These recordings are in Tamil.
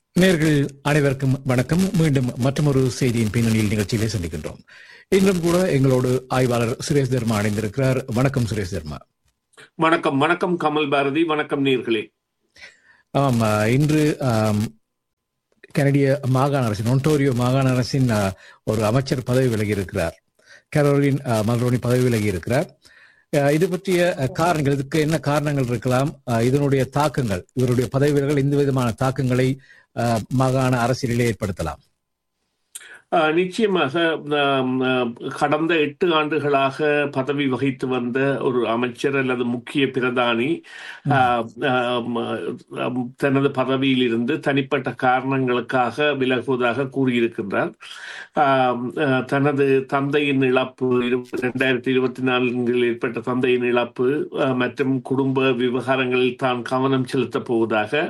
நேர்கள் அனைவருக்கும் வணக்கம் மீண்டும் மற்றொரு செய்தியின் பின்னணியில் நிகழ்ச்சியிலே சந்திக்கின்றோம் இன்றும் கூட எங்களோடு ஆய்வாளர் சுரேஷ் தர்மா அடைந்திருக்கிறார் வணக்கம் சுரேஷ் தர்மா வணக்கம் வணக்கம் கமல் பாரதி வணக்கம் நீர்களே ஆமாம் ஆ, இன்று ஆம், கனடிய மாகாண அரசின் ஒன்டோரியோ மாகாண அரசின் ஆ, ஒரு அமைச்சர் பதவி விலகி இருக்கிறார் கரோலின் ஆ, மல்ரோனி பதவி விலகி இருக்கிறார் ஆ, இது பற்றிய ஆ, காரணங்கள் இதுக்கு என்ன காரணங்கள் இருக்கலாம் ஆ, இதனுடைய தாக்கங்கள் இவருடைய பதவி விலகல் இந்த விதமான தாக்கங்களை ஆ, மாகாண அரசியலிலே ஏற்படுத்தலாம் அஹ், நிச்சயமாக ஆம், அஹ், கடந்த எட்டு ஆண்டுகளாக பதவி வகித்து வந்த ஒரு அமைச்சர் அல்லது முக்கிய பிரதானி ஆஹ், ஆம், ஆம், தனது பதவியில் இருந்து தனிப்பட்ட காரணங்களுக்காக விலகுவதாக கூறியிருக்கின்றார் ஆம், அஹ், தனது தந்தையின் இழப்பு இரண்டாயிரத்தி இருபத்தி நான்கில் ஏற்பட்ட தந்தையின் இழப்பு அஹ், மற்றும் குடும்ப விவகாரங்களில் தான் கவனம் செலுத்தப் போவதாக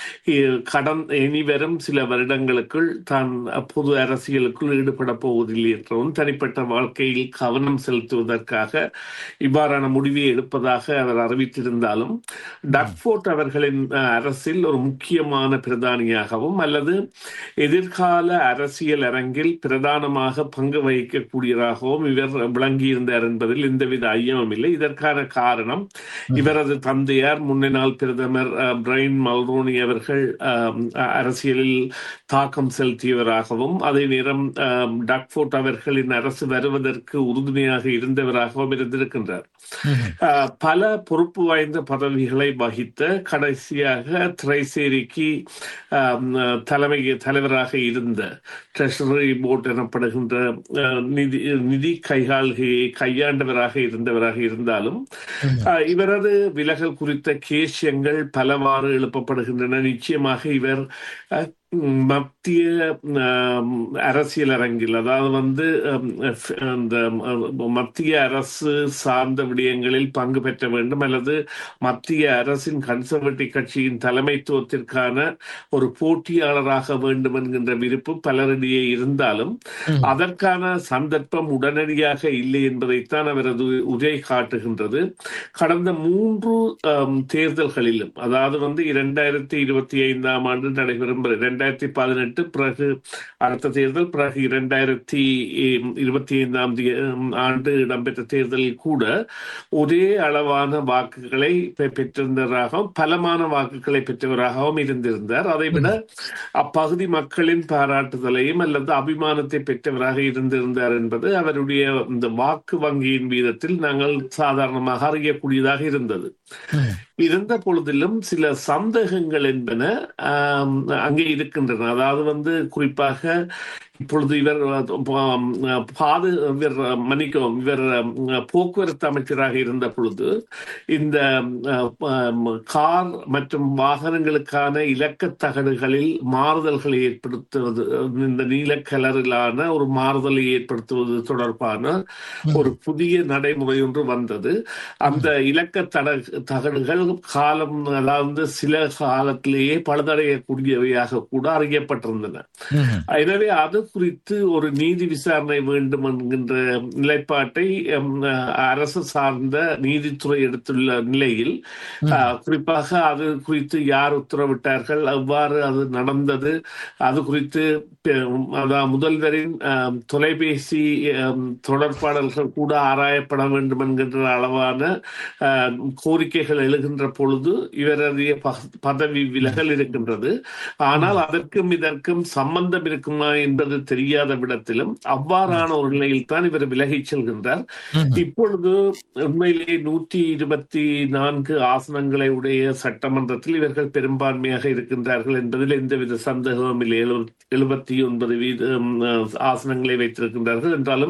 இ- கடன் இனிவரும் சில வருடங்களுக்குள் தான் பொது அரசியலுக்குள் ஈடுபட போவதில்லை என்றும் தனிப்பட்ட வாழ்க்கையில் கவனம் செலுத்துவதற்காக இவ்வாறான முடிவை எடுப்பதாக அவர் அறிவித்திருந்தாலும் டக்ஃபோர்ட் அவர்களின் அஹ், அரசில் ஒரு முக்கியமான பிரதானியாகவும் அல்லது எதிர்கால அரசியல் அரங்கில் பிரதானமாக பங்கு வகிக்கக்கூடியவராகவும் இவர் விளங்கியிருந்தார் என்பதில் எந்தவித ஐயமும் இல்லை இதற்கான காரணம் இவரது தந்தையார் முன்னாள் பிரதமர் அஹ், பிரைன் மல்ரோனி அவர்கள் அஹ், அரசியலில் தாக்கம் செலுத்தியவராகவும் அதே நேரம் அஹ், டக்ஃபோர்ட் அவர்களின் அரசு வருவதற்கு உறுதுணையாக இருந்தவராகவும் இருந்திருக்கின்றார் அஹ், பல பொறுப்பு வாய்ந்த பதவிகளை வகித்த கடைசியாக திரைசேரிக்கு அஹ், தலைமை தலைவராக இருந்த ட்ரெஷரி போர்ட் எனப்படுகின்ற அஹ், நிதி நிதி கைகால்கையை கையாண்டவராக இருந்தவராக இருந்தாலும் அஹ், இவரது விலகல் குறித்த கேசியங்கள் பலவாறு எழுப்பப்படுகின்றன நிச்சயமாக இவர் அஹ், மத்திய ஆம், அரசியல் அரங்கில் அதாவது வந்து ஆம், ஃப்- அந்த ஆம், மத்திய அரசு சார்ந்த விடயங்களில் பங்கு பெற்ற வேண்டும் அல்லது மத்திய அரசின் கன்சர்வேட்டிவ் கட்சியின் தலைமைத்துவத்திற்கான ஒரு போட்டியாளராக வேண்டும் என்கின்ற விருப்பு பலரிடையே இருந்தாலும் அதற்கான சந்தர்ப்பம் உடனடியாக இல்லை என்பதைத்தான் அவரது உரை காட்டுகின்றது கடந்த மூன்று ஆம், தேர்தல்களிலும் அதாவது வந்து இரண்டாயிரத்தி இருபத்தி ஐந்தாம் ஆண்டு நடைபெறும் இரண்டாயிரத்தி பதினெட்டு பிறகு அடுத்த தேர்தல் பிறகு இரண்டாயிரத்தி இருபத்தி ஐந்தாம் தே- ஆண்டு இடம்பெற்ற தேர்தலில் கூட ஒரே அளவான வாக்குகளை பெ- பெற்றிருந்தவராகவும் பலமான வாக்குகளை பெற்றவராகவும் இருந்திருந்தார் அதைவிட அப்பகுதி மக்களின் பாராட்டுதலையும் அல்லது அபிமானத்தை பெற்றவராக இருந்திருந்தார் என்பது அவருடைய இந்த வாக்கு வங்கியின் வீதத்தில் நாங்கள் சாதாரணமாக அறியக்கூடியதாக இருந்தது இருந்த பொழுதிலும் சில சந்தேகங்கள் என்பன ஆம், அங்கே இருக்கின்றன அதாவது வந்து குறிப்பாக இப்பொழுது இவர் ஆம், பாது இவர் மன்னிக்கவும் இவர் ஆம், போக்குவரத்து அமைச்சராக இருந்த பொழுது இந்த ஆம், கார் மற்றும் வாகனங்களுக்கான இலக்க தகடுகளில் மாறுதல்களை ஏற்படுத்துவது இந்த நீல கலரிலான ஒரு மாறுதலை ஏற்படுத்துவது தொடர்பான ஒரு புதிய நடைமுறை ஒன்று வந்தது அந்த இலக்க தட தகடுகள் காலம் அதாவது சில காலத்திலேயே பழுதடையக்கூடியவையாக கூட அறியப்பட்டிருந்தன எனவே அது குறித்து ஒரு நீதி விசாரணை வேண்டும் என்கின்ற நிலைப்பாட்டை எம், அரசு சார்ந்த நீதித்துறை எடுத்துள்ள நிலையில் அஹ், குறிப்பாக அது குறித்து யார் உத்தரவிட்டார்கள் எவ்வாறு அது நடந்தது அது குறித்து பெ- அதான் முதல்வரின் அஹ், தொலைபேசி அஹ், தொடர்பாடல்கள் கூட ஆராயப்பட வேண்டும் என்கின்ற அளவான அஹ், கோரிக்கைகள் எழுகின்ற பொழுது இவரது ப- பதவி விலகல் இருக்கின்றது ஆனால் அதற்கும் இதற்கும் சம்பந்தம் இருக்குமா என்பது தெரியாத விடத்திலும் அவ்வாறான ஒரு நிலையில் தான் இவர் விலகிச் செல்கின்றார் இப்பொழுது உண்மையிலேயே நூற்றி இருபத்தி நான்கு ஆசனங்களை உடைய சட்டமன்றத்தில் இவர்கள் பெரும்பான்மையாக இருக்கின்றார்கள் என்பதில் எந்தவித சந்தேகமும் இல்லை எழுபத்தி ஒன்பது வீதம் அஹ், ஆசனங்களை வைத்திருக்கின்றார்கள் என்றாலும்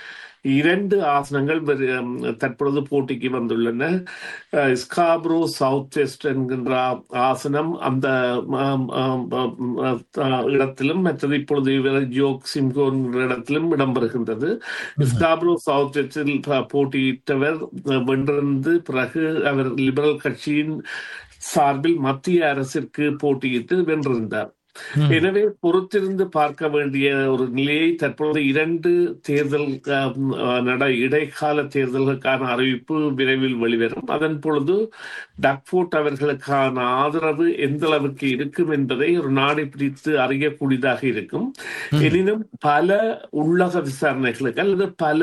இரண்டு ஆசனங்கள் வெறு- ம், தற்பொழுது போட்டிக்கு வந்துள்ளன அஹ், ஸ்காப்ரோ சவுத் வெஸ்ட் என்கின்ற ஆ- ஆசனம் அந்த ஆம், ஆம், ஆம், அஹ், இடத்திலும் மற்றது இப்பொழுது இவர் ஜோக் சிம்கோ என்கிற இடத்திலும் இடம்பெறுகின்றது ஸ்காப்ரோ சவுத் வெஸ்டில் ப- போட்டியிட்டவர் அஹ், வென்றிருந்து பிறகு அவர் லிபரல் கட்சியின் சார்பில் மத்திய அரசிற்கு போட்டியிட்டு வென்றிருந்தார் எனவே பொறுத்திருந்து பார்க்க வேண்டிய ஒரு நிலையை தற்போது இரண்டு தேர்தல் நட இடைக்கால தேர்தல்களுக்கான அறிவிப்பு விரைவில் வெளிவரும் அதன் பொழுது டக்ஃபோர்ட் அவர்களுக்கான ஆதரவு எந்த அளவுக்கு இருக்கும் என்பதை ஒரு நாடு பிடித்து அறியக்கூடியதாக இருக்கும் எனினும் பல உள்ளக விசாரணைகளுக்கு அல்லது பல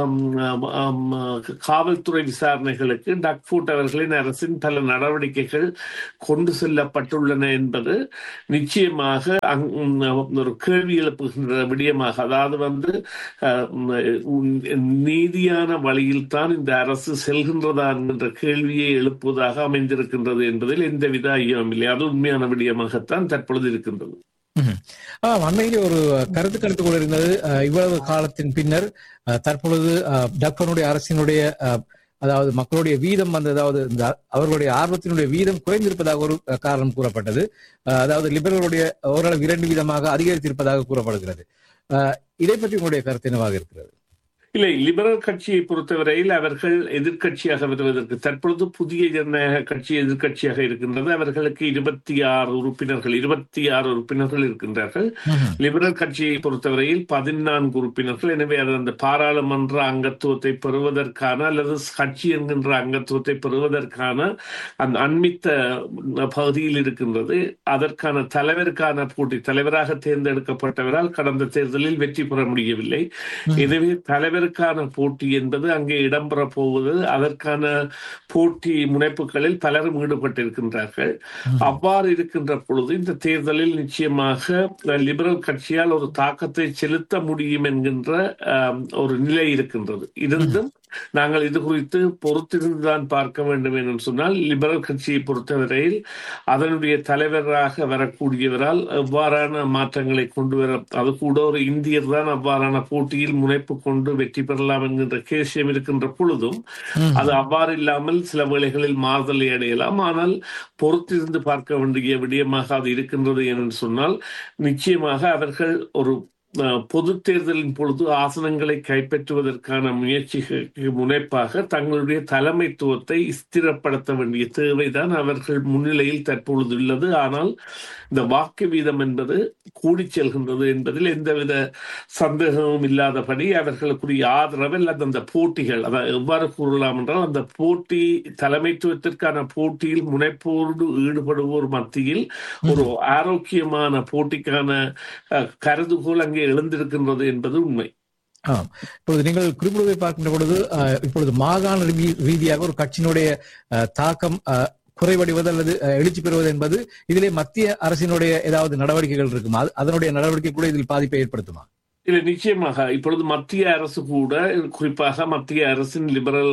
காவல்துறை விசாரணைகளுக்கு டக்ஃபோர்ட் அவர்களின் அரசின் பல நடவடிக்கைகள் கொண்டு செல்லப்பட்டுள்ளன என்பது நிச்சயமாக ஒரு கேள்வி எழுப்புகின்ற விடயமாக அதாவது வந்து நீதியான வழியில் தான் இந்த அரசு செல்கின்றதா என்கின்ற கேள்வியை எழுப்புவதாக அமைந்திருக்கின்றது என்பதில் எந்தவித ஐயமும் இல்லை அது உண்மையான விடயமாகத்தான் தற்பொழுது இருக்கின்றது அண்மையிலே ஒரு கருத்து கணித்து கூட இருந்தது இவ்வளவு காலத்தின் பின்னர் தற்பொழுது டாக்டருடைய அரசினுடைய அதாவது மக்களுடைய வீதம் வந்து அதாவது அவர்களுடைய ஆர்வத்தினுடைய வீதம் குறைந்திருப்பதாக ஒரு காரணம் கூறப்பட்டது அதாவது லிபரலுடைய ஓரளவு இரண்டு வீதமாக அதிகரித்திருப்பதாக கூறப்படுகிறது இதை பற்றி உங்களுடைய கருத்து என்னவாக இருக்கிறது இல்லை லிபரல் கட்சியை பொறுத்தவரையில் அவர்கள் எதிர்கட்சியாக வருவதற்கு தற்பொழுது புதிய ஜனநாயக கட்சி எதிர்கட்சியாக இருக்கின்றது அவர்களுக்கு இருபத்தி ஆறு உறுப்பினர்கள் இருபத்தி ஆறு உறுப்பினர்கள் இருக்கின்றார்கள் லிபரல் கட்சியை பொறுத்தவரையில் பதினான்கு உறுப்பினர்கள் எனவே அது அந்த பாராளுமன்ற அங்கத்துவத்தை பெறுவதற்கான அல்லது கட்சி என்கின்ற அங்கத்துவத்தை பெறுவதற்கான அந்த அண்மித்த பகுதியில் இருக்கின்றது அதற்கான தலைவருக்கான போட்டி தலைவராக தேர்ந்தெடுக்கப்பட்டவரால் கடந்த தேர்தலில் வெற்றி பெற முடியவில்லை எனவே தலைவர் தலைவருக்கான போட்டி என்பது அங்கே இடம்பெற போவது அதற்கான போட்டி முனைப்புகளில் பலரும் ஈடுபட்டிருக்கின்றார்கள் அவ்வாறு இருக்கின்ற பொழுது இந்த தேர்தலில் நிச்சயமாக லிபரல் கட்சியால் ஒரு தாக்கத்தை செலுத்த முடியும் என்கின்ற ஒரு நிலை இருக்கின்றது இருந்தும் நாங்கள் இது குறித்து பொறுத்திருந்துதான் பார்க்க வேண்டும் என்று சொன்னால் லிபரல் கட்சியை பொறுத்தவரையில் அதனுடைய தலைவராக வரக்கூடியவரால் எவ்வாறான மாற்றங்களை கொண்டு வர அது கூட ஒரு இந்தியர் தான் அவ்வாறான போட்டியில் முனைப்பு கொண்டு வெற்றி பெறலாம் என்கின்ற கேசியம் இருக்கின்ற பொழுதும் அது அவ்வாறு இல்லாமல் சில வேளைகளில் மாறுதலை அடையலாம் ஆனால் பொறுத்திருந்து பார்க்க வேண்டிய விடயமாக அது இருக்கின்றது என்று சொன்னால் நிச்சயமாக அவர்கள் ஒரு பொது தேர்தலின் பொழுது ஆசனங்களை கைப்பற்றுவதற்கான முயற்சிகளுக்கு முனைப்பாக தங்களுடைய தலைமைத்துவத்தை ஸ்திரப்படுத்த வேண்டிய தேவைதான் அவர்கள் முன்னிலையில் தற்பொழுது உள்ளது ஆனால் இந்த வாக்கு வீதம் என்பது கூடி செல்கின்றது என்பதில் எந்தவித சந்தேகமும் இல்லாதபடி அவர்களுக்குரிய ஆதரவு அல்லது அந்த போட்டிகள் அதை எவ்வாறு கூறலாம் என்றால் அந்த போட்டி தலைமைத்துவத்திற்கான போட்டியில் முனைப்போடு ஈடுபடுவோர் மத்தியில் ஒரு ஆரோக்கியமான போட்டிக்கான கருதுகோள் அங்கே எழுந்திருக்கின்றது என்பது உண்மை இப்பொழுது நீங்கள் குறிப்பிடுவதை பார்க்கின்ற பொழுது இப்பொழுது மாகாண ரீதியாக ஒரு கட்சியினுடைய தாக்கம் குறைவடைவது அல்லது எழுச்சி பெறுவது என்பது இதிலே மத்திய அரசினுடைய ஏதாவது நடவடிக்கைகள் இருக்குமா அதனுடைய நடவடிக்கை கூட இதில் பாதிப்பை ஏற்படுத்துமா இல்லை நிச்சயமாக இப்பொழுது மத்திய அரசு கூட குறிப்பாக மத்திய அரசின் லிபரல்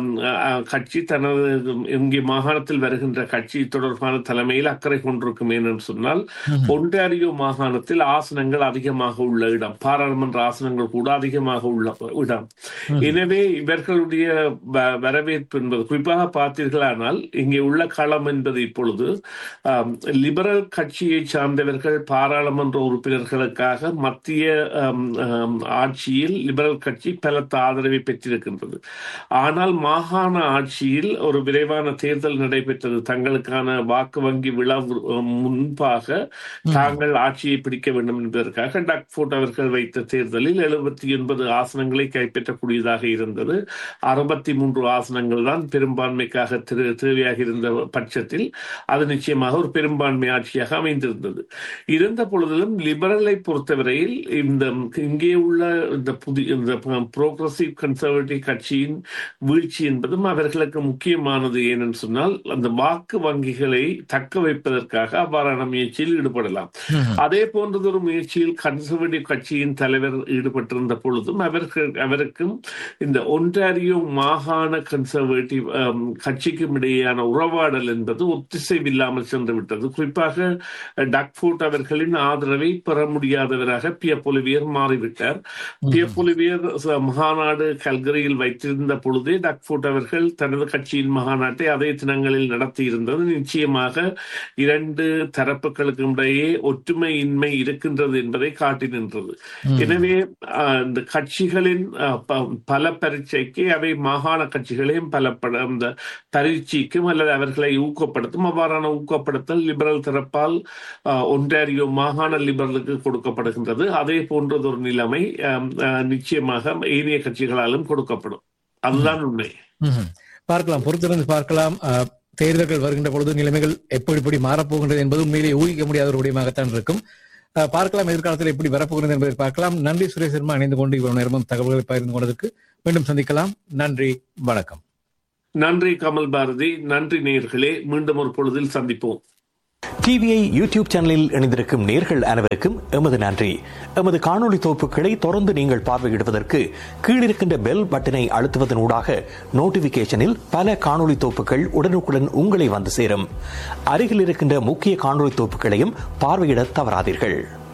கட்சி தனது இங்கே மாகாணத்தில் வருகின்ற கட்சி தொடர்பான தலைமையில் அக்கறை கொண்டிருக்கும் என்று சொன்னால் ஒன்டாரியோ மாகாணத்தில் ஆசனங்கள் அதிகமாக உள்ள இடம் பாராளுமன்ற ஆசனங்கள் கூட அதிகமாக உள்ள இடம் எனவே இவர்களுடைய வரவேற்பு என்பது குறிப்பாக பார்த்தீர்களானால் இங்கே உள்ள களம் என்பது இப்பொழுது லிபரல் கட்சியை சார்ந்தவர்கள் பாராளுமன்ற உறுப்பினர்களுக்காக மத்திய ஆட்சியில் லிபரல் கட்சி பலத்த ஆதரவை பெற்றிருக்கின்றது ஆனால் மாகாண ஆட்சியில் ஒரு விரைவான தேர்தல் நடைபெற்றது தங்களுக்கான வாக்கு வங்கி விழா முன்பாக தாங்கள் ஆட்சியை பிடிக்க வேண்டும் என்பதற்காக டக்ஃபோர்ட் அவர்கள் வைத்த தேர்தலில் எழுபத்தி ஒன்பது ஆசனங்களை கைப்பற்றக்கூடியதாக இருந்தது அறுபத்தி மூன்று ஆசனங்கள் தான் பெரும்பான்மைக்காக தேவையாக இருந்த பட்சத்தில் அது நிச்சயமாக ஒரு பெரும்பான்மை ஆட்சியாக அமைந்திருந்தது இருந்த பொழுதிலும் லிபரலை பொறுத்தவரையில் இந்த இங்கே உள்ள இந்த புதிய இந்த புரோக்ரசிவ் கன்சர்வேட்டிவ் கட்சியின் வீழ்ச்சி என்பதும் அவர்களுக்கு முக்கியமானது ஏனென்று சொன்னால் அந்த வாக்கு வங்கிகளை தக்க வைப்பதற்காக அவ்வாறான முயற்சியில் ஈடுபடலாம் அதே போன்றதொரு முயற்சியில் கன்சர்வேட்டிவ் கட்சியின் தலைவர் ஈடுபட்டிருந்த பொழுதும் அவர்கள் அவருக்கும் இந்த ஒன்டாரியோ மாகாண கன்சர்வேட்டிவ் கட்சிக்கும் இடையேயான உறவாடல் என்பது ஒத்திசைவில்லாமல் சென்று விட்டது குறிப்பாக டக்ஃபோர்ட் அவர்களின் ஆதரவை பெற முடியாதவராக பிய பொலிவியர் மா மாறிவிட்டார் பியப்புலிவியர் மகாநாடு கல்கரியில் வைத்திருந்த பொழுதே டக்ஃபோர்ட் அவர்கள் தனது கட்சியின் மகாநாட்டை அதே தினங்களில் நடத்தியிருந்தது நிச்சயமாக இரண்டு தரப்புகளுக்கும் இடையே ஒற்றுமையின்மை இருக்கின்றது என்பதை காட்டி நின்றது எனவே இந்த கட்சிகளின் பல பரீட்சைக்கு அவை மாகாண கட்சிகளையும் பலப்பட அந்த பரீட்சைக்கும் அல்லது அவர்களை ஊக்கப்படுத்தும் அவ்வாறான ஊக்கப்படுத்தல் லிபரல் தரப்பால் ஒன்றாரியோ மாகாண லிபரலுக்கு கொடுக்கப்படுகின்றது அதே போன்றது ஒரு நிலைமை நிச்சயமாக ஏனைய கட்சிகளாலும் கொடுக்கப்படும் அதுதான் உண்மை பார்க்கலாம் பொறுத்திருந்து பார்க்கலாம் தேர்தல்கள் வருகின்ற பொழுது நிலைமைகள் எப்படி எப்படி மாறப்போகின்றது என்பது உண்மையிலேயே ஊகிக்க முடியாத ஒரு விடயமாகத்தான் இருக்கும் பார்க்கலாம் எதிர்காலத்தில் எப்படி வரப்போகிறது என்பதை பார்க்கலாம் நன்றி சுரேஷ் சர்மா இணைந்து கொண்டு இவ்வளவு நேரமும் தகவல்களை பகிர்ந்து கொண்டதற்கு மீண்டும் சந்திக்கலாம் நன்றி வணக்கம் நன்றி கமல் பாரதி நன்றி நேர்களே மீண்டும் ஒரு பொழுதில் சந்திப்போம் டிவிஐ யூடியூப் சேனலில் இணைந்திருக்கும் நேர்கள் அனைவருக்கும் எமது நன்றி எமது காணொலி தொகுப்புகளை தொடர்ந்து நீங்கள் பார்வையிடுவதற்கு கீழிருக்கின்ற பெல் பட்டனை அழுத்துவதன் ஊடாக நோட்டிபிகேஷனில் பல காணொலி தொகுப்புகள் உடனுக்குடன் உங்களை வந்து சேரும் அருகில் இருக்கின்ற முக்கிய காணொலி தொகுப்புகளையும் பார்வையிட தவறாதீர்கள்